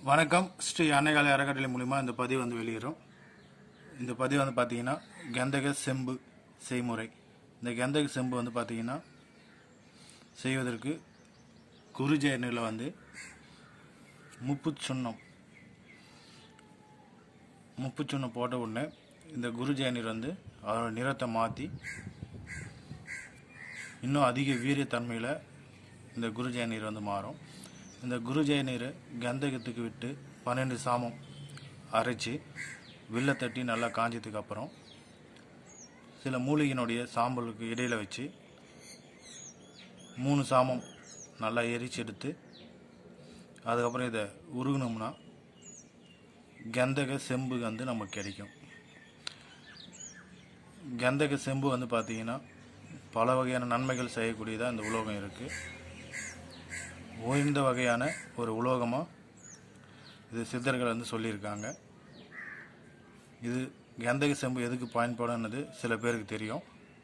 வணக்கம் ஸ்ரீ அன்னைகால அறக்கட்டளை மூலிமா இந்த பதிவு வந்து வெளியிடும் இந்த பதிவு வந்து பார்த்தீங்கன்னா கந்தக செம்பு செய்முறை இந்த கந்தக செம்பு வந்து பார்த்தீங்கன்னா செய்வதற்கு குருஜ எண்ணெயில் வந்து முப்பு சுண்ணம் முப்பு சுண்ணம் போட்ட உடனே இந்த குருஜ எண்ணெய் வந்து அதோட நிறத்தை மாற்றி இன்னும் அதிக வீரியத்தன்மையில் இந்த குருஜய நீர் வந்து மாறும் இந்த குருஜய நீரை கந்தகத்துக்கு விட்டு பன்னெண்டு சாமம் அரைச்சி வில்ல தட்டி நல்லா காஞ்சதுக்கு அப்புறம் சில மூலிகையினுடைய சாம்பலுக்கு இடையில வச்சு மூணு சாமம் நல்லா எரிச்சு எடுத்து அதுக்கப்புறம் இதை உருகணும்னா கந்தக செம்பு வந்து நமக்கு கிடைக்கும் கந்தக செம்பு வந்து பார்த்தீங்கன்னா பல வகையான நன்மைகள் செய்யக்கூடியதாக இந்த உலோகம் இருக்குது ஓய்ந்த வகையான ஒரு உலோகமாக இது சித்தர்கள் வந்து சொல்லியிருக்காங்க இது கந்தக செம்பு எதுக்கு பயன்படும்னது சில பேருக்கு தெரியும்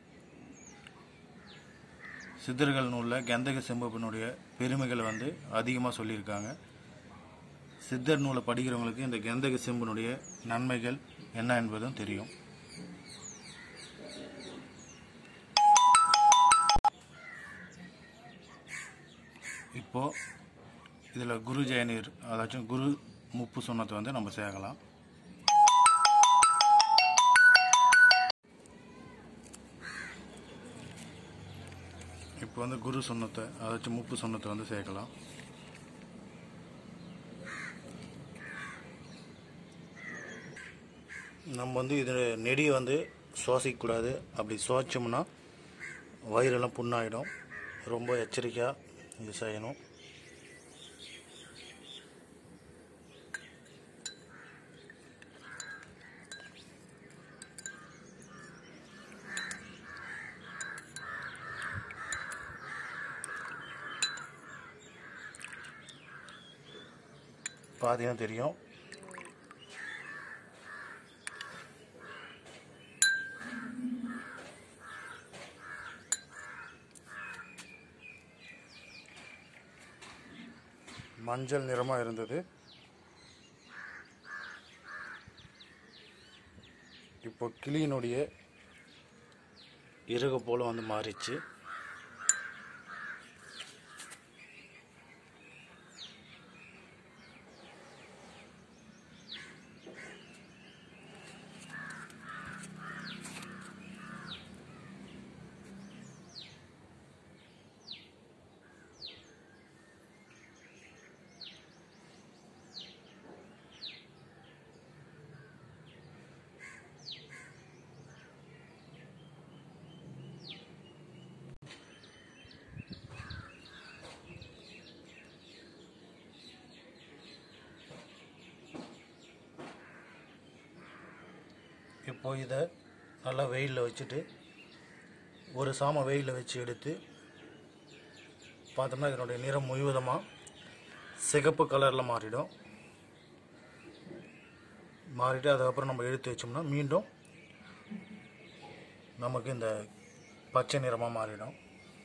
சித்தர்கள் நூலில் கந்தக செம்புனுடைய பெருமைகளை வந்து அதிகமாக சொல்லியிருக்காங்க சித்தர் நூலை படிக்கிறவங்களுக்கு இந்த கந்தக செம்பினுடைய நன்மைகள் என்ன என்பதும் தெரியும் இப்போ இதில் குரு ஜெயநீர் அதாச்சும் குரு முப்பு சுண்ணத்தை வந்து நம்ம சேர்க்கலாம் இப்போ வந்து குரு சுண்ணத்தை அதாச்சும் முப்பு சுண்ணத்தை வந்து சேர்க்கலாம் நம்ம வந்து இது நெடியை வந்து சுவாசிக்கக்கூடாது அப்படி சுவாச்சோம்னா வயிறெல்லாம் புண்ணாயிடும் ரொம்ப எச்சரிக்கையாக இது செய்யணும் பார்த்தீங்கன்னா தெரியும் மஞ்சள் நிறமாக இருந்தது இப்போ கிளியினுடைய இறகு போல வந்து மாறிச்சு இப்போ இதை நல்லா வெயிலில் வச்சுட்டு ஒரு சாம வெயிலில் வச்சு எடுத்து பார்த்தோம்னா இதனுடைய நிறம் முழுவதுமாக சிகப்பு கலரில் மாறிடும் மாறிட்டு அதுக்கப்புறம் நம்ம எடுத்து வச்சோம்னா மீண்டும் நமக்கு இந்த பச்சை நிறமாக மாறிடும்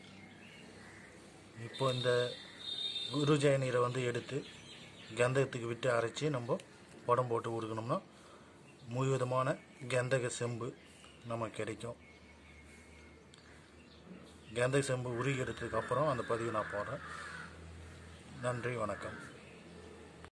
இப்போ இந்த குருஜய நீரை வந்து எடுத்து கந்தகத்துக்கு விட்டு அரைச்சி நம்ம படம் போட்டு கொடுக்கணும்னா முழுவதுமான கந்தக செம்பு நமக்கு கிடைக்கும் கந்தக செம்பு உருகி எடுத்ததுக்கு அப்புறம் அந்த பதிவு நான் போடுறேன் நன்றி வணக்கம்